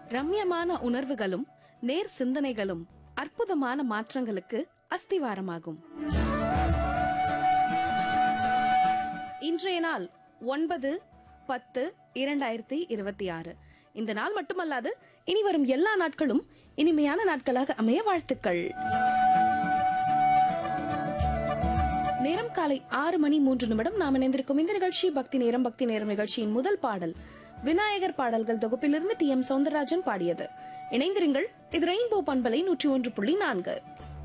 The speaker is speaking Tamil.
ரம்யமான உணர்வுகளும் நேர் சிந்தனைகளும் அற்புதமான மாற்றங்களுக்கு அஸ்திவாரமாகும் இன்றைய நாள் ஒன்பது பத்து இரண்டாயிரத்தி இருபத்தி ஆறு இந்த நாள் மட்டுமல்லாது இனி வரும் எல்லா நாட்களும் இனிமையான நாட்களாக அமைய வாழ்த்துக்கள் நேரம் காலை ஆறு மணி மூன்று நிமிடம் நாம் இணைந்திருக்கும் இந்த நிகழ்ச்சி பக்தி நேரம் பக்தி நேரம் நிகழ்ச்சியின் முதல் பாடல் விநாயகர் பாடல்கள் தொகுப்பிலிருந்து டி எம் சவுந்தரராஜன் பாடியது இணைந்திருங்கள் இது ரெயின்போ பண்பலை நூற்றி ஒன்று புள்ளி நான்கு